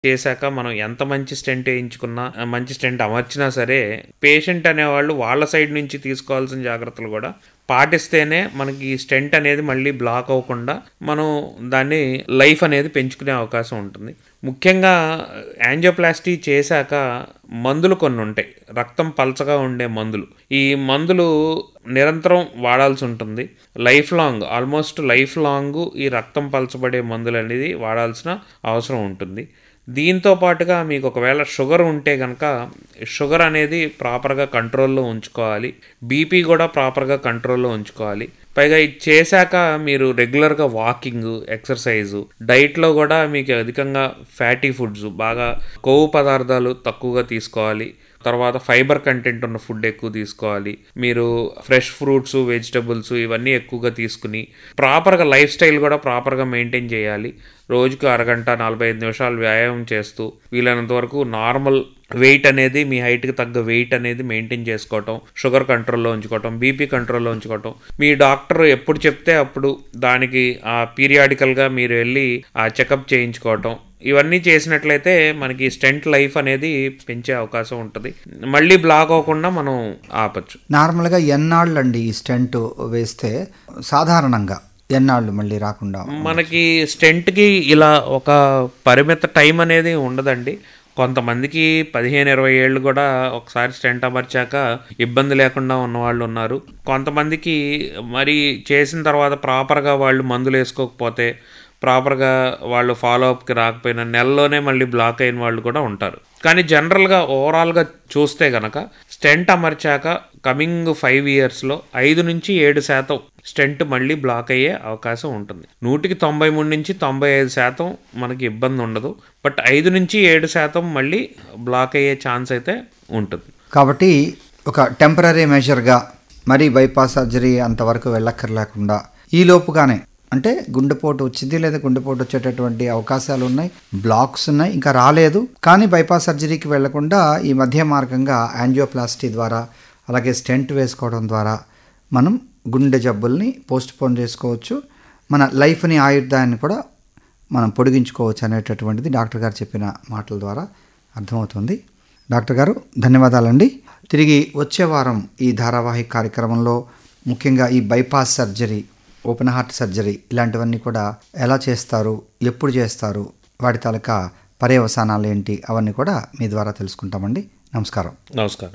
చేశాక మనం ఎంత మంచి స్టెంట్ వేయించుకున్నా ఆ మంచి స్టెంట్ అమర్చినా సరే పేషెంట్ అనేవాళ్ళు వాళ్ళ సైడ్ నుంచి తీసుకోవాల్సిన జాగ్రత్తలు కూడా పాటిస్తేనే మనకి ఈ స్టెంట్ అనేది మళ్ళీ బ్లాక్ అవ్వకుండా మనం దాన్ని లైఫ్ అనేది పెంచుకునే అవకాశం ఉంటుంది ముఖ్యంగా యాంజియోప్లాస్టీ చేశాక మందులు కొన్ని ఉంటాయి రక్తం పలచగా ఉండే మందులు ఈ మందులు నిరంతరం వాడాల్సి ఉంటుంది life long almost life long ఈ రక్తం పలచబడే మందులు అనేది వాడాల్సిన అవసరం ఉంటుంది దీంతో పాటుగా మీకు ఒకవేళ షుగర్ ఉంటే కనుక షుగర్ అనేది ప్రాపర్గా కంట్రోల్లో ఉంచుకోవాలి బీపీ కూడా ప్రాపర్గా కంట్రోల్లో ఉంచుకోవాలి పైగా ఇది చేశాక మీరు రెగ్యులర్గా వాకింగ్ ఎక్సర్సైజు డైట్లో కూడా మీకు అధికంగా ఫ్యాటీ ఫుడ్స్ బాగా కొవ్వు పదార్థాలు తక్కువగా తీసుకోవాలి తర్వాత ఫైబర్ కంటెంట్ ఉన్న ఫుడ్ ఎక్కువ తీసుకోవాలి మీరు ఫ్రెష్ ఫ్రూట్స్ వెజిటబుల్స్ ఇవన్నీ ఎక్కువగా తీసుకుని ప్రాపర్గా లైఫ్ స్టైల్ కూడా ప్రాపర్గా మెయింటైన్ చేయాలి రోజుకు అరగంట నలభై ఐదు నిమిషాలు వ్యాయామం చేస్తూ వీలైనంత వరకు నార్మల్ వెయిట్ అనేది మీ హైట్కి తగ్గ వెయిట్ అనేది మెయింటైన్ చేసుకోవటం షుగర్ కంట్రోల్లో ఉంచుకోవటం బీపీ కంట్రోల్లో ఉంచుకోవటం మీ డాక్టర్ ఎప్పుడు చెప్తే అప్పుడు దానికి ఆ పీరియాడికల్గా మీరు వెళ్ళి ఆ చెకప్ చేయించుకోవటం ఇవన్నీ చేసినట్లయితే మనకి స్టెంట్ లైఫ్ అనేది పెంచే అవకాశం ఉంటుంది మళ్ళీ బ్లాక్ అవ్వకుండా మనం ఆపచ్చు నార్మల్గా ఎన్నాళ్ళు అండి ఈ స్టెంట్ వేస్తే సాధారణంగా ఎన్నాళ్ళు మళ్ళీ రాకుండా మనకి స్టెంట్కి ఇలా ఒక పరిమిత టైం అనేది ఉండదండి కొంతమందికి పదిహేను ఇరవై ఏళ్ళు కూడా ఒకసారి స్టెంట్ అమర్చాక ఇబ్బంది లేకుండా ఉన్నవాళ్ళు ఉన్నారు కొంతమందికి మరి చేసిన తర్వాత ప్రాపర్గా వాళ్ళు మందులు వేసుకోకపోతే ప్రాపర్గా వాళ్ళు ఫాలో అప్కి రాకపోయినా నెలలోనే మళ్ళీ బ్లాక్ అయిన వాళ్ళు కూడా ఉంటారు కానీ జనరల్గా ఓవరాల్గా చూస్తే గనక స్టెంట్ అమర్చాక కమింగ్ ఫైవ్ ఇయర్స్లో ఐదు నుంచి ఏడు శాతం స్టెంట్ మళ్ళీ బ్లాక్ అయ్యే అవకాశం ఉంటుంది నూటికి తొంభై మూడు నుంచి తొంభై ఐదు శాతం మనకి ఇబ్బంది ఉండదు బట్ ఐదు నుంచి ఏడు శాతం మళ్ళీ బ్లాక్ అయ్యే ఛాన్స్ అయితే ఉంటుంది కాబట్టి ఒక టెంపరీ మెజర్గా మరీ బైపాస్ సర్జరీ అంతవరకు వెళ్ళక్కర్లేకుండా ఈ లోపుగానే అంటే గుండెపోటు వచ్చింది లేదా గుండెపోటు వచ్చేటటువంటి అవకాశాలు ఉన్నాయి బ్లాక్స్ ఉన్నాయి ఇంకా రాలేదు కానీ బైపాస్ సర్జరీకి వెళ్లకుండా ఈ మధ్య మార్గంగా యాంజియోప్లాస్టీ ద్వారా అలాగే స్టెంట్ వేసుకోవడం ద్వారా మనం గుండె జబ్బుల్ని పోస్ట్ పోన్ చేసుకోవచ్చు మన లైఫ్ని ఆయుర్దాయాన్ని కూడా మనం పొడిగించుకోవచ్చు అనేటటువంటిది డాక్టర్ గారు చెప్పిన మాటల ద్వారా అర్థమవుతుంది డాక్టర్ గారు ధన్యవాదాలండి తిరిగి వచ్చే వారం ఈ ధారావాహిక కార్యక్రమంలో ముఖ్యంగా ఈ bypass surgery open heart surgery ఇలాంటివన్నీ కూడా ఎలా చేస్తారు ఎప్పుడు చేస్తారు వాటి తాలూకా పర్యవసానాలు ఏంటి అవన్నీ కూడా మీ ద్వారా తెలుసుకుంటామండి నమస్కారం నమస్కారం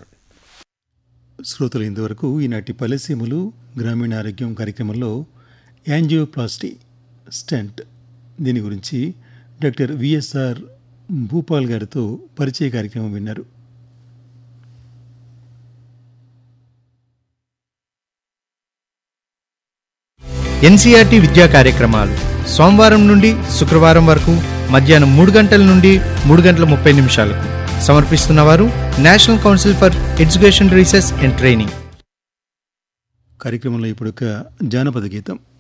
శ్రోతలు ఇంతవరకు ఈనాటి పల్లెసీములు గ్రామీణ ఆరోగ్యం కార్యక్రమంలో యాంజియోప్లాస్టీ స్టెంట్ దీని గురించి డాక్టర్ విఎస్ఆర్ భూపాల్ గారితో పరిచయ కార్యక్రమం విన్నారు ఎన్సీఆర్టీ విద్యా కార్యక్రమాలు సోమవారం నుండి శుక్రవారం వరకు మధ్యాహ్నం మూడు గంటల నుండి మూడు గంటల ముప్పై నిమిషాలకు సమర్పిస్తున్నవారు national council for education research and training కార్యక్రమంలో ఇప్పుడు ఒక జానపద గీతం